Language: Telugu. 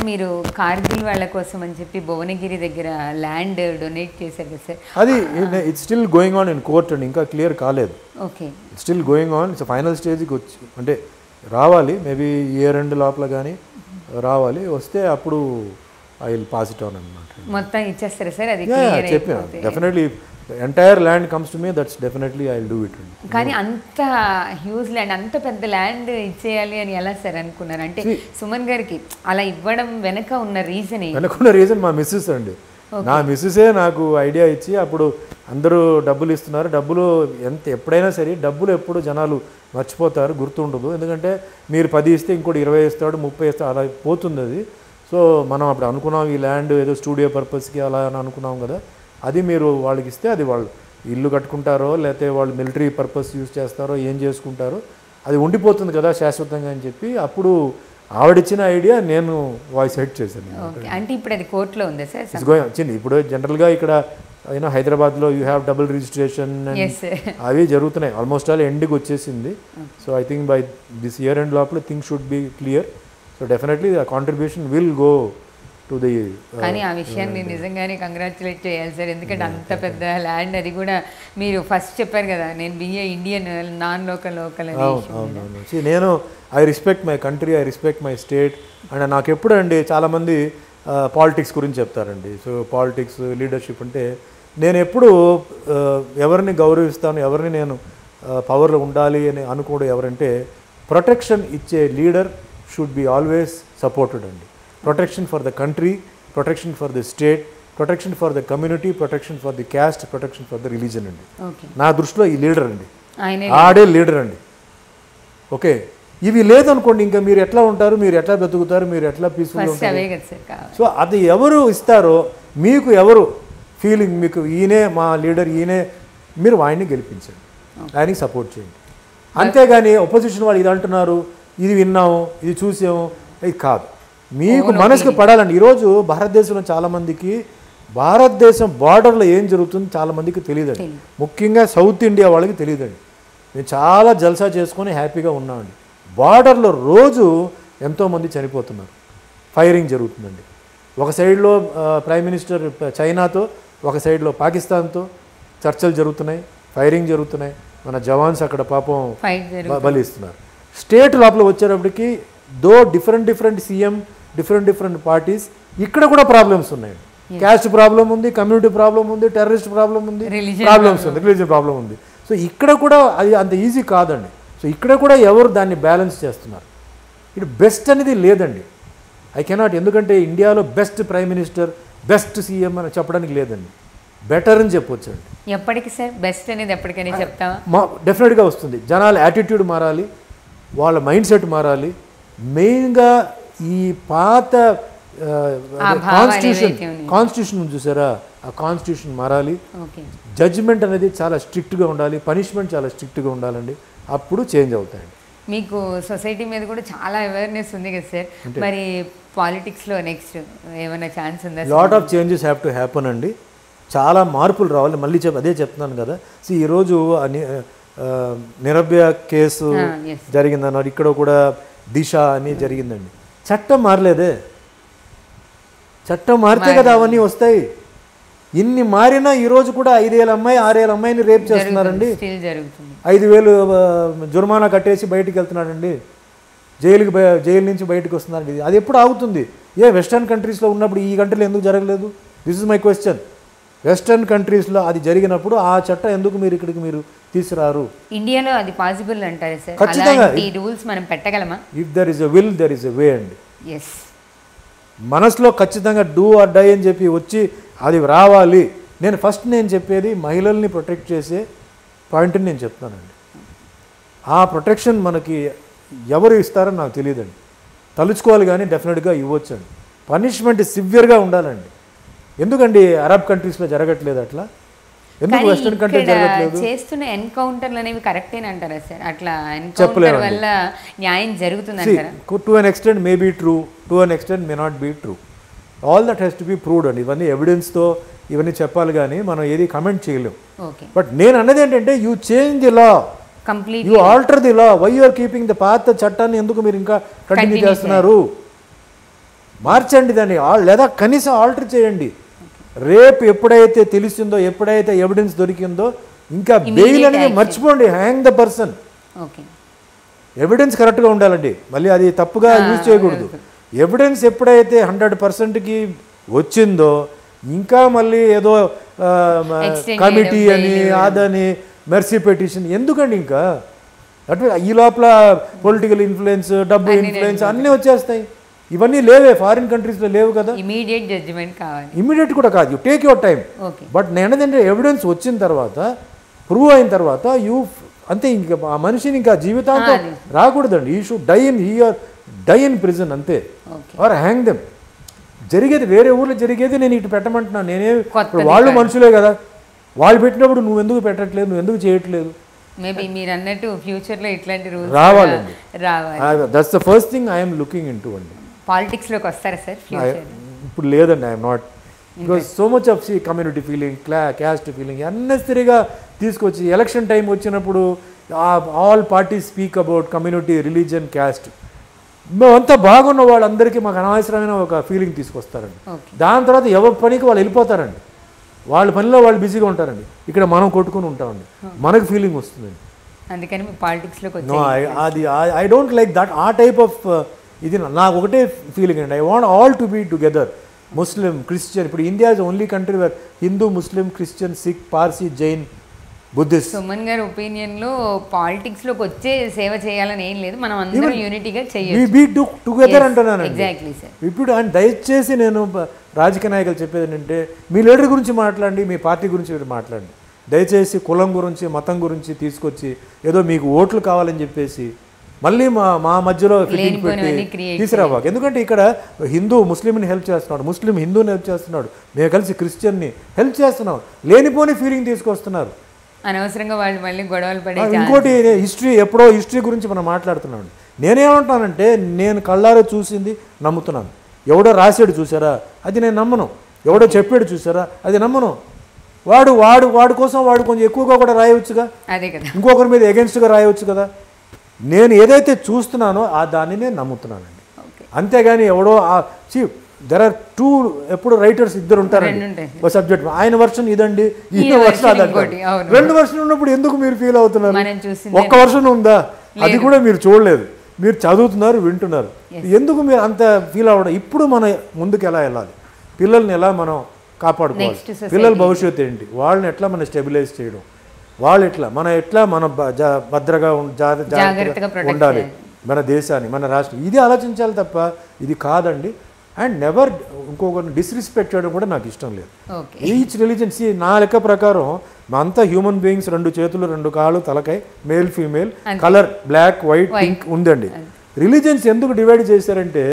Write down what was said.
మీరు కార్గిల్ వాళ్ళ కోసం అని చెప్పి భువనగిరి దగ్గర ల్యాండ్ డొనేట్ చేశారు కదా సార్ అది it's still going on in court అండి ఇంకా క్లియర్ కాలేదు okay still going on it's final స్టేజ్కి వచ్చి అంటే రావాలి మేబీ ఇయర్ ఎండ్ లోపల కానీ రావాలి వస్తే అప్పుడు I will pass it on అనమాట మొత్తం ఇచ్చేస్తారా సార్ అది క్లియర్ చెప్పాను అయిపోతే definitely entire land comes to me that's definitely I will do it అండి కానీ అంత హ్యూజ్ ల్యాండ్ అంత పెద్ద ల్యాండ్ ఇచ్చేయాలి అని ఎలా సార్ అనుకున్నారు అంటే సుమన్ గారికి అలా ఇవ్వడం వెనక ఉన్న రీజన్ అనుకున్న రీజన్ మా మిస్సెస్ అండి నా మిస్సెసే నాకు ఐడియా ఇచ్చి అప్పుడు అందరూ డబ్బులు ఇస్తున్నారు డబ్బులు ఎంత ఎప్పుడైనా సరే డబ్బులు ఎప్పుడు జనాలు మర్చిపోతారు గుర్తుండదు ఎందుకంటే మీరు పది ఇస్తే ఇంకోటి ఇరవై ఇస్తాడు ముప్పై ఇస్తాడు అలా పోతుంది అది సో మనం అప్పుడు అనుకున్నాం ఈ ల్యాండ్ ఏదో స్టూడియో పర్పస్కి అలా అని అనుకున్నాం కదా అది మీరు వాళ్ళకి ఇస్తే అది వాళ్ళు ఇల్లు కట్టుకుంటారో లేకపోతే వాళ్ళు మిలిటరీ పర్పస్ యూజ్ చేస్తారో ఏం చేసుకుంటారో అది ఉండిపోతుంది కదా శాశ్వతంగా అని చెప్పి అప్పుడు ఆవిడిచ్చిన ఐడియా నేను వాయిస్ హెడ్ చేశాను ఓకే అంటే ఇప్పుడు అది కోర్టులో ఉందా సార్ ఇట్స్ గోయింగ్ వచ్చింది ఇప్పుడు జనరల్గా ఇక్కడ అయినా హైదరాబాద్లో you have double registration yes sir అవి జరుగుతున్నాయి ఆల్మోస్ట్ ఆల్ ఎండ్కి వచ్చేసింది so I think by this year end లోపల thing should be clear so definitely the contribution will go to the కానీ ఆ విషయాన్ని నిజంగానే కంగ్రాచులేట్ చేయాలి సార్ ఎందుకంటే అంత పెద్ద ల్యాండ్ అది కూడా మీరు ఫస్ట్ చెప్పారు కదా నేను BA Indian non local local అని అవునవును See, నేను I respect my country I respect my state and నాకు ఎప్పుడు అండి చాలామంది పాలిటిక్స్ గురించి చెప్తారండి సో పాలిటిక్స్ లీడర్షిప్ అంటే నేను ఎప్పుడు ఆ, ఎవరిని గౌరవిస్తాను ఎవరిని నేను పవర్లో ఉండాలి అని అనుకోవడం ఎవరంటే ప్రొటెక్షన్ ఇచ్చే leader should be always supported అండి protection for the country protection for the state protection for the community protection for the caste protection for the religion అండి ఓకే నా దృష్టిలో ఈ లీడర్ అండి ఆయనే ఆడే లీడర్ అండి ఓకే ఇవి లేదనుకోండి ఇంకా మీరు ఎట్లా ఉంటారు మీరు ఎట్లా బ్రతుకుతారు మీరు ఎట్లా పీస్ఫుల్గా ఫస్ట్ అవే కదా సార్ కావాలి సో అది ఎవరు ఇస్తారో మీకు ఎవరు ఫీలింగ్ మీకు ఈయనే మా లీడర్ ఈయనే మీరు ఆయన్ని గెలిపించండి ఆయనకి సపోర్ట్ చేయండి అంతేగాని ఒపోజిషన్ వాళ్ళు ఇది అంటున్నారు ఇది విన్నాము ఇది చూసాము ఇది కాదు మీకు మనసుకు పడాలండి ఈరోజు భారతదేశంలో చాలామందికి భారతదేశం బార్డర్లో ఏం జరుగుతుంది చాలామందికి తెలియదండి ముఖ్యంగా సౌత్ ఇండియా వాళ్ళకి తెలియదండి మేము చాలా జల్సా చేసుకొని హ్యాపీగా ఉన్నామండి బార్డర్లో రోజు ఎంతోమంది చనిపోతున్నారు ఫైరింగ్ జరుగుతుందండి ఒక సైడ్లో ఆ, ప్రైమ్ మినిస్టర్ ప- చైనాతో ఒక సైడ్లో పాకిస్తాన్తో చర్చలు జరుగుతున్నాయి ఫైరింగ్ జరుగుతున్నాయి మన జవాన్స్ అక్కడ పాపం ఫైట్ జరుగు బ- బలిస్తున్నారు స్టేట్ లోపల వచ్చేటప్పటికి though different different CM different different parties ఇక్కడ కూడా ప్రాబ్లమ్స్ ఉన్నాయి క్యాస్ట్ ప్రాబ్లం ఉంది కమ్యూనిటీ ప్రాబ్లం ఉంది టెర్రరిస్ట్ ప్రాబ్లం ఉంది Religion ప్రాబ్లమ్స్ ఉంది రిలీజియన్ ప్రాబ్లం ఉంది సో ఇక్కడ కూడా అది అంత ఈజీ కాదండి సో ఇక్కడ కూడా ఎవరు దాన్ని బ్యాలెన్స్ చేస్తున్నారు ఇటు బెస్ట్ అనేది లేదండి ఐ కెనాట్ ఎందుకంటే ఇండియాలో best prime minister best CM అని చెప్పడానికి లేదండి బెటర్ అని చెప్పొచ్చు అండి ఎప్పటికి సార్ బెస్ట్ అనేది ఎప్పటికైనా చెప్తావా మా డెఫినెట్గా వస్తుంది జనాల యాటిట్యూడ్ మారాలి వాళ్ళ మైండ్ సెట్ మారాలి మెయిన్గా ఈ పాత భావాలు కాన్స్టిట్యూషన్ ఏవైతే ఉన్నాయో. కాన్స్టిట్యూషన్ ఉంది చూసారా ఆ కాన్స్టిట్యూషన్ మారాలి ఓకే జడ్జిమెంట్ అనేది చాలా స్ట్రిక్ట్గా ఉండాలి పనిష్మెంట్ చాలా స్ట్రిక్ట్గా ఉండాలండి అప్పుడు చేంజ్ అవుతాయండి మీకు సొసైటీ మీద కూడా చాలా అవేర్నెస్ ఉంది కదా సార్ మరి పాలిటిక్స్లో నెక్స్ట్ ఏమైనా ఛాన్స్ ఉందా sir? Lot of changes have to happen అండి చాలా మార్పులు రావాలి మళ్ళీ చెప్ అదే చెప్తున్నాను కదా సో ఈరోజు ఆ ని- ఆ, నిరభ్య కేసు Ah, yes. జరిగిందన్నారు ఇక్కడ కూడా దిశ అని జరిగిందండి చట్టం మారలేదే చట్టం మారితే కదా అవన్నీ వస్తాయి ఇన్ని మారినా ఈరోజు కూడా ఐదేళ్ళ అమ్మాయి ఆరేళ్ళ అమ్మాయిని రేప్ చేస్తున్నారండి స్టిల్ జరుగుతుంది ఐదు వేలు ఆ, జుర్మానా కట్టేసి బయటికి వెళ్తున్నాడండి జైలుకి బయ- జైలు నుంచి బయటకు వస్తున్నారండి అది ఎప్పుడు ఆగుతుంది ఏ వెస్టర్న్ కంట్రీస్లో ఉన్నప్పుడు ఈ కంట్రీలో ఎందుకు జరగలేదు this is my question western కంట్రీస్లో అది జరిగినప్పుడు ఆ చట్టం ఎందుకు మీరు ఇక్కడికి మీరు తీసుకురారు ఇండియాలో అది పాసిబుల్ అంటారా సార్ ఖచ్చితంగా. అలాంటి రూల్స్ మనం పెట్టగలమా if there is a will there is a way అండి ఎస్ మనసులో ఖచ్చితంగా డూ ఆర్ డై అని చెప్పి వచ్చి అది రావాలి నేను ఫస్ట్ నేను చెప్పేది మహిళల్ని ప్రొటెక్ట్ చేసే పాయింట్ని నేను చెప్తానండి ఆ ప్రొటెక్షన్ మనకి ఎవరు ఇస్తారో నాకు తెలియదండి తలుచుకోవాలి కానీ డెఫినెట్గా ఇవ్వచ్చండి పనిష్మెంట్ సివియర్గా ఉండాలండి ఎందుకండి అరబ్ కంట్రీస్లో జరగట్లేదు అట్లా ఎందుకు కానీ వెస్టర్న్ కంట్రీ ఇక్కడ జరగట్లేదు చేస్తున్న ఎన్కౌంటర్లు అనేవి కరెక్టేనా అంటారా సార్ అట్లా ఎన్కౌంటర్ చెప్పలేమండి. వల్ల న్యాయం జరుగుతుంది అంటారా to an extent may be true to an extent may not be true all that has to be proved అండి ఇవన్నీ ఎవిడెన్స్తో ఇవన్నీ చెప్పాలి కానీ మనం ఏది కమెంట్ చేయలేం ఓకే బట్ నేను అన్నది ఏంటంటే you change the law complete you alter the law why are keeping the పాత చట్టాన్ని ఎందుకు మీరు ఇంకా కంటిన్యూ Continue చేస్తున్నారు మార్చండి దాన్ని ఆల్- లేదా కనీసం ఆల్టర్ చేయండి రేపు ఎప్పుడైతే తెలిసిందో ఎప్పుడైతే ఎవిడెన్స్ దొరికిందో ఇంకా బెయిల్ అనేది action. మర్చిపోండి hang the person okay evidence కరెక్ట్గా ఉండాలండి మళ్ళీ అది తప్పుగా యూజ్ చేయకూడదు ఎవిడెన్స్ ఎప్పుడైతే హండ్రెడ్ పర్సెంట్కి వచ్చిందో ఇంకా మళ్ళీ ఏదో Extend కమిటీ చేయడం, అని bail అదని మెర్సీ పెటిషన్ ఎందుకండి ఇంకా అటు ఈ లోపల పొలిటికల్ ఇన్ఫ్లుయెన్స్ డబ్బు ఇన్ఫ్లుయెన్స్ అన్నీ వచ్చేస్తాయి ఇవన్నీ లేవే ఫారిన్ కంట్రీస్లో లేవు కదా ఇమీడియట్ జడ్జిమెంట్ కావాలి ఇమీడియట్ కూడా కాదు you take your time okay but నేను ఏంటంటే ఎవిడెన్స్ వచ్చిన తర్వాత ప్రూవ్ అయిన తర్వాత యూ అంతే ఇంకా ఆ మనిషిని ఇంకా జీవితాంతం అది. రాకూడదండి he should die in he or die in prison అంతే ఓకే ఆర్ హ్యాంగ్ దెమ్ జరిగేది వేరే ఊర్లో జరిగేది నేను ఇటు పెట్టమంటున్నాను నేనే కొత్తది ఇప్పుడు వాళ్ళు మనుషులే కదా వాళ్ళు పెట్టినప్పుడు నువ్వు ఎందుకు పెట్టట్లేదు నువ్వు ఎందుకు చేయట్లేదు మేబీ మీరు అన్నట్టు ఫ్యూచర్లో ఇట్లాంటి రూల్స్ రావాలండి. రావాలి that's the first thing I'm looking into అండి పాలిటిక్స్లోకి వస్తారా సార్ ఫ్యూచర్ ఇప్పుడు లేదండి I'm not because so much of సి కమ్యూనిటీ ఫీలింగ్ క్లా క్యాస్ట్ ఫీలింగ్ అన్నెసరీగా తీసుకొచ్చి ఎలక్షన్ టైం వచ్చినప్పుడు all parties speak about community religion caste మేమంతా బాగున్న వాళ్ళందరికీ మాకు అనవసరమైన ఒక ఫీలింగ్ తీసుకొస్తారండి ఓకే దాని తర్వాత ఎవరి పనికి వాళ్ళు వెళ్ళిపోతారండి వాళ్ళ పనిలో వాళ్ళు బిజీగా ఉంటారండి ఇక్కడ మనం కొట్టుకుని ఉంటామండి మనకు ఫీలింగ్ వస్తుందండి అందుకని మీ పాలిటిక్స్లోకి నో వచ్చాయి అది ఐ డోంట్ లైక్ దట్ ఆ టైప్ ఆఫ్ ఇది నా- నాకు ఒకటే ఫీలింగ్ అండి I want all to be together Muslim Christian ఇప్పుడు India is only country where Hindu Muslim Christian Sikh Parsi Jain Buddhist Suman గారి ఒపీనియన్ లో పాలిటిక్స్ లోకి వచ్చే సేవ చేయాలని ఏం లేదు మనం అందరం యూనిటీగా చేయొచ్చు బీ టు టుగెదర్ అంటున్నానండి ఎగ్జాక్ట్లీ సార్ ఇప్పుడు ఆయన దయచేసి నేను బ- రాజకీయ నాయకులు చెప్పేది ఏంటంటే మీ లీడర్ గురించి మాట్లాడండి మీ పార్టీ గురించి మీరు మాట్లాడండి దయచేసి కులం గురించి మతం గురించి తీసుకొచ్చి ఏదో మీకు ఓట్లు కావాలని చెప్పేసి మళ్ళీ మా మా మధ్యలో ఫిట్టింగ్ లేనిపోనివన్నీ పెట్టి create తీసుకురావాలి ఎందుకంటే ఇక్కడ హిందూ ముస్లింని హెల్ప్ చేస్తున్నాడు ముస్లిం హిందూని హెల్ప్ చేస్తున్నాడు మేము కలిసి క్రిస్టియన్ని హెల్ప్ చేస్తున్నాం లేనిపోని ఫీలింగ్ తీసుకొస్తున్నారు అనవసరంగా వాళ్ళు మళ్ళీ గొడవలు పడే ఆ, ఇంకోటి హిస్టరీ ఎప్పుడో హిస్టరీ గురించి మనం మాట్లాడుతున్నాం నేనేమంటానంటే నేను కళ్ళారో చూసింది నమ్ముతున్నాను ఎవడో రాసాడు చూసారా అది నేను నమ్మను ఎవడో చెప్పాడు చూసారా అది నమ్మను వాడు వాడు వాడి కోసం వాడు కొంచెం ఎక్కువగా కూడా రాయవచ్చుగా అదే కదా ఇంకొకరి మీద ఎగెన్స్ట్గా రాయవచ్చు కదా నేను ఏదైతే చూస్తున్నానో ఆ దాన్ని నేను నమ్ముతున్నానండి ఓకే అంతేగాని ఎవడో దెర్ ఆర్ టూ ఎప్పుడు రైటర్స్ ఇద్దరు ఉంటారండి రెండు ఉంటాయి. ఒక సబ్జెక్ట్ ఆయన వర్షన్ ఇదండి ఈయన ఈయన వర్షన్ version అదండి ఇంకోటి, అవును. రెండు వర్షన్ ఉన్నప్పుడు ఎందుకు మీరు ఫీల్ అవుతున్నారు మనం చూసిందే ఒక్క వర్షన్ ఉందా అది కూడా మీరు చూడలేదు మీరు చదువుతున్నారు వింటున్నారు ఎందుకు మీరు అంత ఫీల్ అవ్వడం ఇప్పుడు మన ముందుకు ఎలా వెళ్ళాలి పిల్లల్ని ఎలా మనం కాపాడుకోవాలి Next society. పిల్లల భవిష్యత్తు ఏంటి వాళ్ళని ఎట్లా మనం స్టెబిలైజ్ చేయడం వాళ్ళు ఎట్లా మన ఎట్లా మన బ- జా- భద్రగా ఉం- జా- జాగ్రత్తగా జాగ్రత్తగా protect ఉండాలి చేయాలి. మన దేశాన్ని మన రాష్ట్రం ఇది ఆలోచించాలి తప్ప ఇది కాదండి అండ్ నెవర్ ఇంకొకరిని డిస్రెస్పెక్ట్ చేయడం కూడా నాకు ఇష్టం లేదు ఓకే ఈచ్ రిలీజన్ సి నా లెక్క ప్రకారం మా అంతా హ్యూమన్ బీయింగ్స్ రెండు చేతులు రెండు కాళ్ళు తలకాయ male female colour black white pink ఉందండి రిలీజన్స్ ఎందుకు డివైడ్ చేశారంటే